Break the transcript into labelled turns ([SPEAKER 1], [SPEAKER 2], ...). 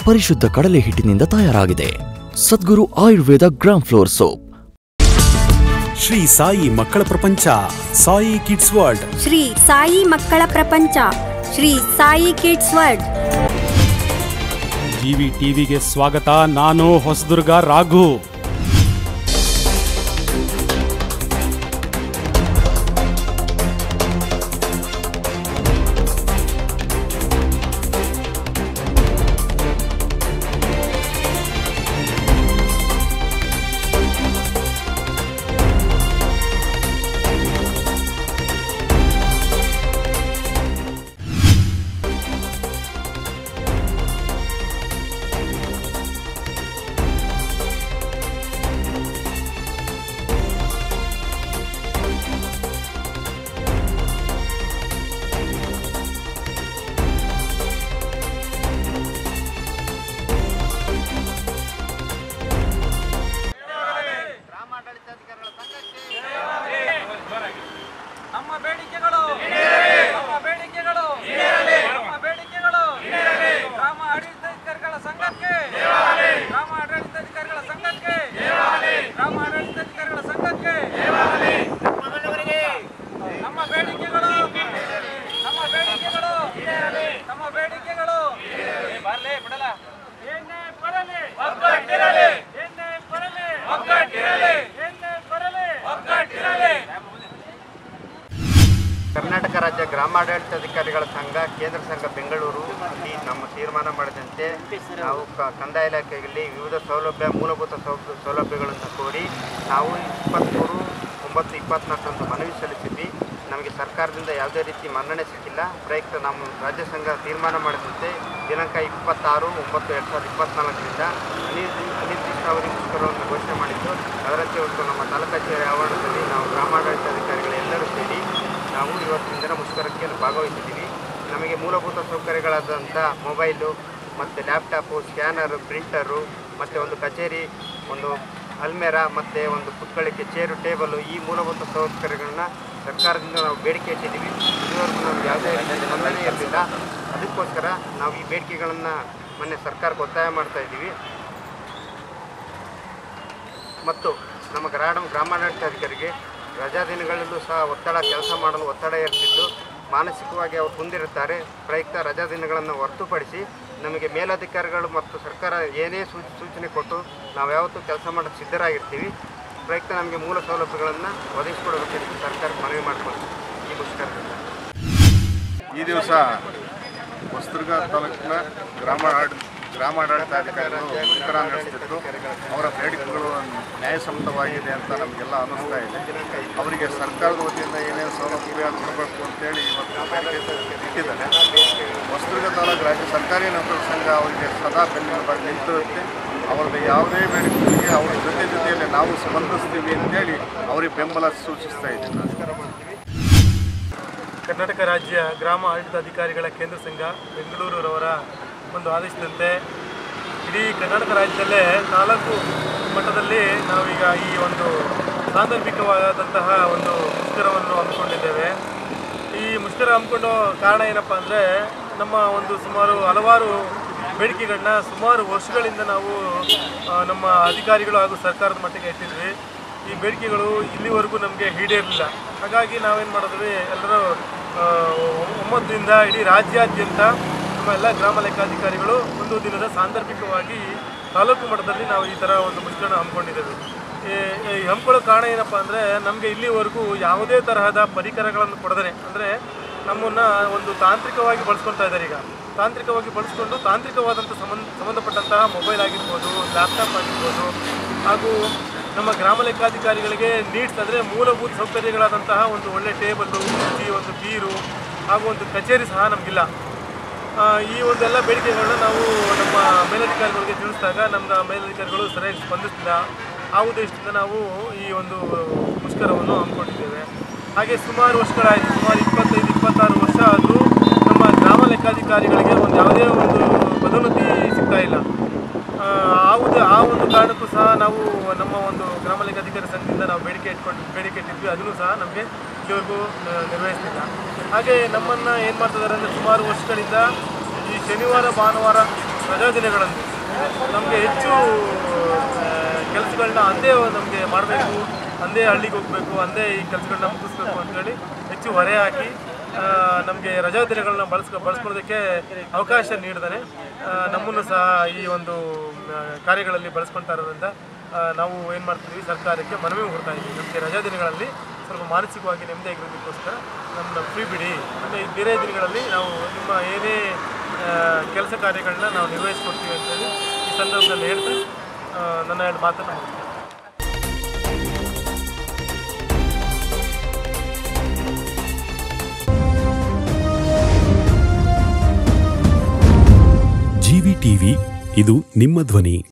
[SPEAKER 1] ಪರಿಶುದ್ಧ ಕಡಲೆ ಹಿಟ್ಟಿನಿಂದ ತಯಾರಾಗಿದೆ Sadguru Ayurveda gram flour soap
[SPEAKER 2] Shri Sai ಮಕ್ಕಳ ಪ್ರಪಂಚ ಸಾಯಿ ಕಿಡ್ಸ್ ವರ್ಲ್ಡ್
[SPEAKER 3] ಶ್ರೀ ಸಾಯಿ ಮಕ್ಕಳ ಪ್ರಪಂಚ Shri Sai kids world
[SPEAKER 2] GV ಟಿವಿಗೆ ಸ್ವಾಗತ ನಾನು ಹೊಸದುರ್ಗ ರಾಘು
[SPEAKER 4] ನಮ್ಮ ಬೇಡಿಕೆಗಳು ನಮ್ಮ ಬೇಡಿಕೆಗಳು ನಮ್ಮ ಬೇಡಿಕೆಗಳು ಗ್ರಾಮ ಆಡಳಿತಾಧಿಕಾರಿಗಳ ಸಂಘಕ್ಕೆ ಗ್ರಾಮ ಆಡಳಿತಾಧಿಕಾರಿಗಳ ಸಂಘಕ್ಕೆ ಗ್ರಾಮ ಆಡಳಿತಾಧಿಕಾರಿಗಳ ಸಂಘಕ್ಕೆ ನಮ್ಮ ಬೇಡಿಕೆಗಳು ನಮ್ಮ ಬೇಡಿಕೆಗಳು ನಮ್ಮ ಬೇಡಿಕೆಗಳು ಬರ್ಲಿ ಬಿಡಲ್ಲ ಏನೇ ಬರಲಿ ಒಗ್ಗಟ್ಟಿರಲಿ ಏನೇ ಬರಲಿ ಒಗ್ಗಟ್ಟಿರಲಿ ಏನೇ ಬರಲಿ ಒಗ್ಗಟ್ಟಿರಲಿ
[SPEAKER 5] ಕರ್ನಾಟಕ ರಾಜ್ಯ ಗ್ರಾಮಾಡಳಿತಾಧಿಕಾರಿಗಳ ಸಂಘ ಕೇಂದ್ರ ಸಂಘ ಬೆಂಗಳೂರು ಅಲ್ಲಿ ನಮ್ಮ ತೀರ್ಮಾನ ಮಾಡಿದಂತೆ ನಾವು ಕ- ಕಂದಾಯ ಇಲಾಖೆಯಲ್ಲಿ ವಿವಿಧ ಸೌಲಭ್ಯ ಮೂಲಭೂತ ಸೌ- ಸೌಲಭ್ಯಗಳನ್ನು ಕೋರಿ ನಾವು ಇಪ್ಪತ್ತ್ಮೂರು ಒಂಬತ್ತು ಇಪ್ಪತ್ನಾಲ್ಕರಂದು ಮನವಿ ಸಲ್ಲಿಸಿದ್ವಿ ನಮಗೆ ಸರ್ಕಾರದಿಂದ ಯಾವುದೇ ರೀತಿ ಮನ್ನಣೆ ಸಿಕ್ಕಿಲ್ಲ ಪ್ರಯುಕ್ತ ನಮ್ಮ ರಾಜ್ಯ ಸಂಘ ತೀರ್ಮಾನ ಮಾಡಿದಂತೆ ದಿನಾಂಕ ಇಪ್ಪತ್ತಾರು ಒಂಬತ್ತು ಎರಡು ಸಾವಿರದ ಇಪ್ಪತ್ನಾಲ್ಕರಿಂದ ಅನಿರ್ದಿ ಅನಿರ್ದಿಷ್ಟಾವಧಿ ಮುಷ್ಕರವನ್ನು ಘೋಷಣೆ ಮಾಡಿದ್ದು ಅದರಂತೆ ಇವತ್ತು ನಮ್ಮ ತಾಲೂಕು ಕಚೇರಿ ಆವರಣದಲ್ಲಿ ನಾವು ಗ್ರಾಮಾಡಳಿತಾಧಿಕಾರಿಗಳು ಎಲ್ಲರೂ ಸೇರಿ ನಾವು ಇವತ್ತಿನ ದಿನ ಮುಷ್ಕರಕ್ಕೆ ಭಾಗವಹಿಸಿದ್ದೀವಿ ನಮಗೆ ಮೂಲಭೂತ ಸೌಕರ್ಯಗಳಾದಂಥ ಮೊಬೈಲು ಮತ್ತು ಲ್ಯಾಪ್ಟಾಪು ಸ್ಕ್ಯಾನರು ಪ್ರಿಂಟರು ಮತ್ತು ಒಂದು ಕಚೇರಿ ಒಂದು ಅಲ್ಮೇರ ಮತ್ತು ಒಂದು ಕುತ್ಕೊಳ್ಳಿಕ್ಕೆ ಚೇರು ಟೇಬಲು ಈ ಮೂಲಭೂತ ಸೌಕರ್ಯಗಳನ್ನ ಸರ್ಕಾರದಿಂದ ನಾವು ಬೇಡಿಕೆ ಇಟ್ಟಿದ್ದೀವಿ ಇದುವರೆಗೂ ನಮ್ಗೆ ಯಾವುದೇ ರೀತಿಯ ಸ್ಪಂದನೆ ಇರಲಿಲ್ಲ ಅದಕ್ಕೋಸ್ಕರ ನಾವು ಈ ಬೇಡಿಕೆಗಳನ್ನು ಮೊನ್ನೆ ಸರ್ಕಾರಕ್ಕೆ ಒತ್ತಾಯ ಮಾಡ್ತಾ ಇದ್ದೀವಿ ಮತ್ತು ನಮ್ಮ ಗ್ರಾಮ ಗ್ರಾಮಾಡಳಿತಾಧಿಕಾರಿಗೆ ರಜಾ ದಿನಗಳಲ್ಲೂ ಸಹ ಒತ್ತಡ ಕೆಲಸ ಮಾಡಲು ಒತ್ತಡ ಇರ್ತಿದ್ದು ಮಾನಸಿಕವಾಗಿ ಅವರು ಕುಂದಿರುತ್ತಾರೆ ಪ್ರಯುಕ್ತ ರಜಾ ದಿನಗಳನ್ನು ಹೊರತುಪಡಿಸಿ ನಮಗೆ ಮೇಲಧಿಕಾರಿಗಳು ಮತ್ತು ಸರ್ಕಾರ ಏನೇ ಸೂಚ ಸೂಚನೆ ಕೊಟ್ಟು ನಾವು ಯಾವತ್ತೂ ಕೆಲಸ ಮಾಡೋಕ್ಕೆ ಸಿದ್ಧರಾಗಿರ್ತೀವಿ ಪ್ರಯುಕ್ತ ನಮಗೆ ಮೂಲ ಸೌಲಭ್ಯಗಳನ್ನು ಒದಗಿಸಿಕೊಡಬೇಕೆಂದು ಸರ್ಕಾರಕ್ಕೆ ಮನವಿ ಮಾಡಿಕೊಂಡು ಈ ಮುಷ್ಕರದಿಂದ
[SPEAKER 6] ಈ ದಿವಸ ಹೊಸದುರ್ಗ ತಾಲೂಕಿನ ಗ್ರಾಮ ಆಡ- ಗ್ರಾಮಾಡಳಿತಾಧಿಕಾರಿಗಳು ಮುಷ್ಕರ ನಡೆಸುತ್ತಿದ್ದು ಅವರ ಬೇಡಿಕೆಗಳು ನ್ಯಾಯಸಮ್ಮತವಾಗಿದೆ ಅಂತ ನಮಗೆಲ್ಲ ಅನ್ನಿಸ್ತಾ ಇದೆ ಅವರಿಗೆ ಸರ್ಕಾರದ ವತಿಯಿಂದ ಏನೇನು ಸೌಲಭ್ಯ ಕೊಡಬೇಕು ಅಂತೇಳಿ ಇವತ್ತು ಬೇಡಿಕೆ ಇಟ್ಟಿದ್ದಾರೆ ಹೊಸದುರ್ಗ ತಾಲೂಕು ರಾಜ್ಯ ಸರ್ಕಾರಿ ನೌಕರರ ಸಂಘ ಅವರಿಗೆ ಸದಾ ಬೆನ್ನೆಲುಬಾಗಿ ನಿಂತಿರುತ್ತೆ ಅವರದ್ದು ಯಾವುದೇ ಬೇಡಿಕೆಗಳಿಗೆ ಅವರ ಜೊತೆ ಜೊತೆಯಲ್ಲಿ ನಾವು ಸ್ಪಂದಿಸ್ತೀವಿ ಅಂತೇಳಿ ಅವರಿಗೆ ಬೆಂಬಲ ಸೂಚಿಸ್ತಾ ಇದ್ದೀನಿ
[SPEAKER 7] ಕರ್ನಾಟಕ ರಾಜ್ಯ ಗ್ರಾಮ ಆಡಳಿತಾಧಿಕಾರಿಗಳ ಕೇಂದ್ರ ಸಂಘ ಬೆಂಗಳೂರವರ ಒಂದು ಆದೇಶದಂತೆ ಇಡೀ ಕರ್ನಾಟಕ ರಾಜ್ಯದಲ್ಲೇ ತಾಲೂಕು ಮಟ್ಟದಲ್ಲಿ ನಾವೀಗ ಈ ಒಂದು ಸಾಂದರ್ಭಿಕವಾದಂತಹ ಒಂದು ಮುಷ್ಕರವನ್ನು ಹಮ್ಮಿಕೊಂಡಿದ್ದೇವೆ ಈ ಮುಷ್ಕರ ಹಮ್ಮಿಕೊಂಡು ಕಾರಣ ಏನಪ್ಪ ಅಂದರೆ ನಮ್ಮ ಒಂದು ಸುಮಾರು ಹಲವಾರು ಬೇಡಿಕೆಗಳನ್ನ ಸುಮಾರು ವರ್ಷಗಳಿಂದ ನಾವು ಆ, ನಮ್ಮ ಅಧಿಕಾರಿಗಳು ಹಾಗೂ ಸರ್ಕಾರದ ಮಟ್ಟಿಗೆ ಇಟ್ಟಿದ್ವಿ ಈ ಬೇಡಿಕೆಗಳು ಇಲ್ಲಿವರೆಗೂ ನಮಗೆ ಈಡೇರಲಿಲ್ಲ ಹಾಗಾಗಿ ನಾವೇನು ಮಾಡಿದ್ವಿ ಎಲ್ಲರೂ ಆ, ಒಮ್ಮತದಿಂದ ಇಡೀ ರಾಜ್ಯಾದ್ಯಂತ ನಮ್ಮ ಎಲ್ಲ ಗ್ರಾಮ ಲೆಕ್ಕಾಧಿಕಾರಿಗಳು ಒಂದು ದಿನದ ಸಾಂದರ್ಭಿಕವಾಗಿ ತಾಲೂಕು ಮಟ್ಟದಲ್ಲಿ ನಾವು ಈ ಥರ ಒಂದು ಮುಷ್ಕರ ಹಮ್ಮಿಕೊಂಡಿದ್ದೇವೆ ಈ- ಈ ಹಮ್ಮಿಕೊಳ್ಳೋ ಕಾರಣ ಏನಪ್ಪ ಅಂದರೆ ನಮಗೆ ಇಲ್ಲಿವರೆಗೂ ಯಾವುದೇ ತರಹದ ಪರಿಕರಗಳನ್ನು ಕೊಡದೇ ಅಂದರೆ ನಮ್ಮನ್ನು ಒಂದು ತಾಂತ್ರಿಕವಾಗಿ ಬಳಸ್ಕೊಳ್ತಾ ಇದ್ದಾರೆ ಈಗ ತಾಂತ್ರಿಕವಾಗಿ ಬಳಸ್ಕೊಂಡು ತಾಂತ್ರಿಕವಾದಂಥ ಸಂಬಂಧ ಸಂಬಂಧಪಟ್ಟಂತಹ ಮೊಬೈಲ್ ಆಗಿರ್ಬೋದು ಲ್ಯಾಪ್ಟಾಪ್ ಆಗಿರ್ಬೋದು ಹಾಗೂ ನಮ್ಮ ಗ್ರಾಮ ಲೆಕ್ಕಾಧಿಕಾರಿಗಳಿಗೆ ನೀಡ್ಸ್ ಅಂದರೆ ಮೂಲಭೂತ ಸೌಕರ್ಯಗಳಾದಂತಹ ಒಂದು ಒಳ್ಳೆ ಟೇಬಲ್ಲು ಕುರ್ಚಿ ಒಂದು ಬೀರು ಹಾಗೂ ಒಂದು ಕಚೇರಿ ಸಹ ನಮಗಿಲ್ಲ ಆ, ಈ ಒಂದೆಲ್ಲ ಬೇಡಿಕೆಗಳನ್ನ ನಾವು ನಮ್ಮ ಮೇಲಧಿಕಾರಿಗಳಿಗೆ ತಿಳಿಸಿದಾಗ ನಮ್ಮ ಮೇಲಧಿಕಾರಿಗಳು ಸರಿಯಾಗಿ ಸ್ಪಂದಿಸ್ತಿಲ್ಲ ಆ ಉದ್ದೇಶದಿಂದ ನಾವು ಈ ಒಂದು ಮುಷ್ಕರವನ್ನು ಹಮ್ಮಿಕೊಂಡಿದ್ದೇವೆ ಹಾಗೆ ಸುಮಾರು ವರ್ಷಗಳಾಯಿತು ಸುಮಾರು ಇಪ್ಪತ್ತೈದು ಇಪ್ಪತ್ತಾರು ವರ್ಷ ಆದರೂ ನಮ್ಮ ಗ್ರಾಮ ಲೆಕ್ಕಾಧಿಕಾರಿಗಳಿಗೆ ಒಂದು ಯಾವುದೇ ಒಂದು ಪದೋನ್ನತಿ ಸಿಗ್ತಾ ಇಲ್ಲ ಆ, ಆ ಒಂದು ಆ ಒಂದು ಕಾರಣಕ್ಕೂ ಸಹ ನಾವು ನಮ್ಮ ಒಂದು ಗ್ರಾಮ ಲೆಕ್ಕಾಧಿಕಾರಿ ಸಂಘದಿಂದ ನಾವು ಬೇಡಿಕೆ ಇಟ್ಕೊಂಡು ಬೇಡಿಕೆ ಇಟ್ಟಿದ್ವಿ ಅದನ್ನು ಸಹ ನಮಗೆ ಇಲ್ಲಿವರೆಗೂ ನ- ನಿರ್ವಹಿಸ್ತಿಲ್ಲ ಹಾಗೆ ನಮ್ಮನ್ನು ಏನು ಮಾಡ್ತಿದ್ದಾರೆ ಅಂದರೆ ಸುಮಾರು ವರ್ಷಗಳಿಂದ ಈ ಶನಿವಾರ ಭಾನುವಾರ ರಜಾ ದಿನಗಳಲ್ಲಿ ನಮಗೆ ಹೆಚ್ಚು ಕೆಲಸಗಳನ್ನ ಅಂದೇ ನಮಗೆ ಮಾಡಬೇಕು ಅಂದೇ ಹಳ್ಳಿಗೆ ಹೋಗಬೇಕು ಅಂದೇ ಈ ಕೆಲಸಗಳನ್ನ ಮುಗಿಸ್ಬೇಕು ಅಂತೇಳಿ ಹೆಚ್ಚು ಹೊರೆ ಹಾಕಿ ನಮಗೆ ರಜಾ ದಿನಗಳನ್ನ ಬಳಸ್ಕೊ ಬಳಸ್ಕೊಳ್ಳೋದಕ್ಕೆ ಅವಕಾಶ ನೀಡ್ದಾನೆ ನಮ್ಮನ್ನು ಸಹ ಈ ಒಂದು ಆ, ಕಾರ್ಯಗಳಲ್ಲಿ ಬಳಸ್ಕೊಳ್ತಾ ಇರೋದ್ರಿಂದ ಆ, ನಾವು ಏನು ಮಾಡ್ತಿದ್ವಿ ಸರ್ಕಾರಕ್ಕೆ ಮನವಿ ಕೊಡ್ತಾ ಇದ್ದೀವಿ ನಮಗೆ ರಜಾ ದಿನಗಳಲ್ಲಿ ಸ್ವಲ್ಪ ಮಾನಸಿಕವಾಗಿ ನೆಮ್ಮದಿಯಾಗಿರೋದಕ್ಕೋಸ್ಕರ ನಮ್ಮನ್ನ ಫ್ರೀ ಬಿಡಿ ಮತ್ತು ಈ ಬೇರೆ ದಿನಗಳಲ್ಲಿ ನಾವು ನಿಮ್ಮ ಏನೇ ಕೆಲಸ ಕಾರ್ಯಗಳನ್ನ ನಾವು ನಿರ್ವಹಿಸ್ಕೊಡ್ತೀವಿ ಅಂತೇಳಿ ಈ ಸಂದರ್ಭದಲ್ಲಿ ಹೇಳ್ತಾ ಆ, ನನ್ನ ಎರಡು ಮಾತನ್ನು ಮುಗಿಸ್ತೇನೆ.
[SPEAKER 8] ಜಿವಿ ಟಿವಿ ಇದು ನಿಮ್ಮ ಧ್ವನಿ